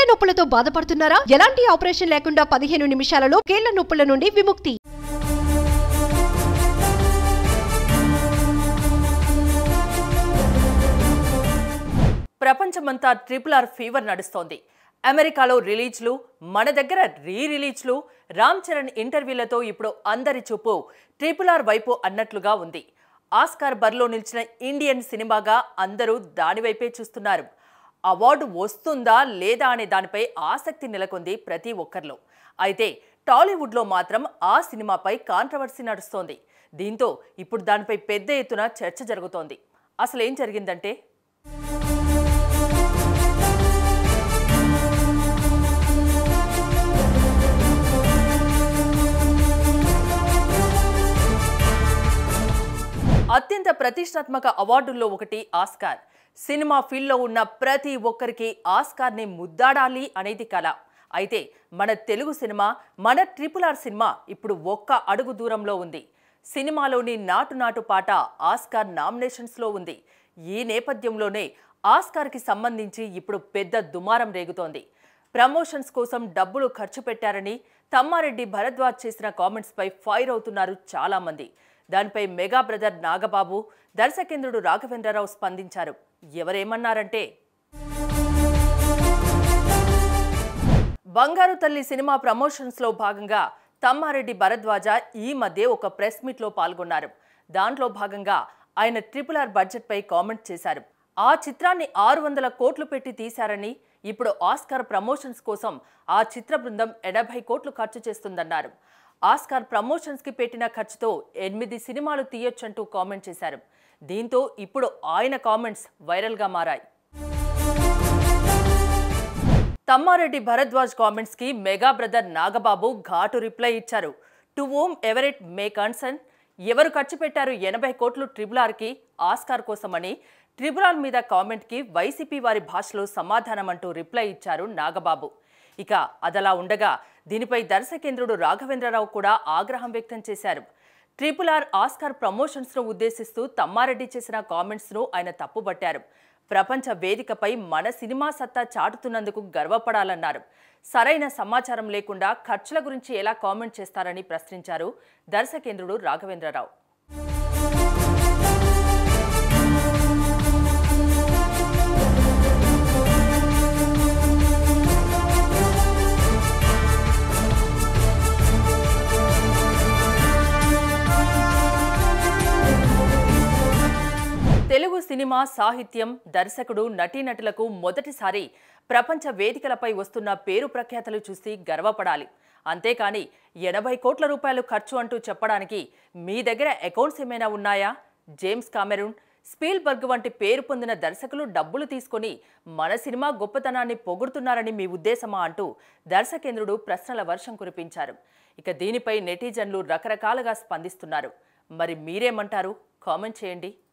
నొప్పులతో బాధపడుతున్నారా ఎలాంటి ఆపరేషన్ లేకుండా పదిహేను నిమిషాలలో కీళ్ల నొప్పుల నుండి విముక్తి ప్రపంచమంతా ట్రిపుల్ ఆర్ ఫీవర్ నడుస్తోంది అమెరికాలో రిలీజ్లు మన దగ్గర రీ రిలీజ్లు రామ్ చరణ్ ఇంటర్వ్యూలతో ఇప్పుడు అందరి చూపు ట్రిపుల్ ఆర్ వైపు అన్నట్లుగా ఉంది ఆస్కార్ బరిలో నిలిచిన ఇండియన్ సినిమాగా అందరూ దానివైపే చూస్తున్నారు అవార్డు వస్తుందా లేదా అనే దానిపై ఆసక్తి నెలకొంది ప్రతి ఒక్కరిలో అయితే టాలీవుడ్లో మాత్రం ఆ సినిమాపై కాంట్రవర్సీ నడుస్తోంది దీంతో ఇప్పుడు దానిపై పెద్ద ఎత్తున చర్చ జరుగుతోంది అసలు ఏం జరిగిందంటే అత్యంత ప్రతిష్టాత్మక అవార్డుల్లో ఒకటి ఆస్కార్ సినిమా ఫీల్డ్లో ఉన్న ప్రతి ఒక్కరికి ఆస్కార్ని ముద్దాడాలి అనేది కల అయితే మన తెలుగు సినిమా మన ట్రిపుల్ ఆర్ సినిమా ఇప్పుడు ఒక్క అడుగు దూరంలో ఉంది సినిమాలోని నాటు నాటు పాట ఆస్కార్ నామినేషన్స్లో ఉంది ఈ నేపథ్యంలోనే ఆస్కార్కి సంబంధించి ఇప్పుడు పెద్ద దుమారం రేగుతోంది ప్రమోషన్స్ కోసం డబ్బులు ఖర్చు పెట్టారని తమ్మారెడ్డి భరద్వాజ్ చేసిన కామెంట్స్పై ఫైర్ అవుతున్నారు చాలామంది దానిపై మెగా బ్రదర్ నాగబాబు దర్శకేంద్రుడు రాఘవేంద్రరావు స్పందించారు ఎవరేమన్నారంటే బంగారు తల్లి సినిమా ప్రమోషన్స్లో భాగంగా తమ్మారెడ్డి భరద్వాజ ఈ మధ్య ఒక ప్రెస్ మీట్లో పాల్గొన్నారు దాంట్లో భాగంగా ఆయన ట్రిపుల్ ఆర్ బడ్జెట్పై కామెంట్ చేశారు ఆ చిత్రాన్ని ఆరు వందల కోట్లు పెట్టి తీశారని ఇప్పుడు ఆస్కార్ ప్రమోషన్స్ కోసం ఆ చిత్ర బృందం ఎనభై కోట్లు ఖర్చు చేస్తుందన్నారు ఆస్కార్ ప్రమోషన్స్కి పెట్టిన ఖర్చుతో ఎనిమిది సినిమాలు తీయొచ్చంటూ కామెంట్ చేశారు దీంతో ఇప్పుడు ఆయన కామెంట్స్ వైరల్గా మారాయి తమ్మారెడ్డి భరద్వాజ్ కామెంట్స్ కి మెగా బ్రదర్ నాగబాబు ఘాటు రిప్లై ఇచ్చారు to whom ever it may concern ఎవరు ఖర్చు పెట్టారు ఎనభై కోట్లు ట్రిబుల్ ఆర్కి ఆస్కార్ కోసమని ట్రిబుల్ ఆర్ మీద కామెంట్కి వైసీపీ వారి భాషలో సమాధానం అంటూ రిప్లై ఇచ్చారు నాగబాబు ఇక అదలా ఉండగా దీనిపై దర్శకేంద్రుడు రాఘవేంద్రరావు కూడా ఆగ్రహం వ్యక్తం చేశారు ట్రిపుల్ ఆర్ ఆస్కార్ ప్రమోషన్స్ను ఉద్దేశిస్తూ తమ్మారెడ్డి చేసిన కామెంట్స్ను ఆయన తప్పుబట్టారు ప్రపంచ వేదికపై మన సినిమా సత్తా చాటుతున్నందుకు గర్వపడాలన్నారు సరైన సమాచారం లేకుండా ఖర్చుల గురించి ఎలా కామెంట్ చేస్తారని ప్రశ్నించారు దర్శకేంద్రుడు రాఘవేంద్రరావు తెలుగు సినిమా సాహిత్యం దర్శకుడు నటీనటులకు మొదటిసారి ప్రపంచ వేదికలపై వస్తున్న పేరు ప్రఖ్యాతలు చూసి గర్వపడాలి అంతేకాని ఎనభై కోట్ల రూపాయలు ఖర్చు అంటూ చెప్పడానికి మీ దగ్గర అకౌంట్స్ ఏమైనా ఉన్నాయా జేమ్స్ కామెరూన్ స్పీల్బర్గ్ వంటి పేరు పొందిన దర్శకులు డబ్బులు తీసుకొని మన సినిమా గొప్పతనాన్ని పొగుడుతున్నారని మీ ఉద్దేశమా అంటూ దర్శకేంద్రుడు ప్రశ్నల వర్షం కురిపించారు ఇక దీనిపై నెటిజన్లు రకరకాలుగా స్పందిస్తున్నారు మరి మీరేమంటారు కామెంట్ చేయండి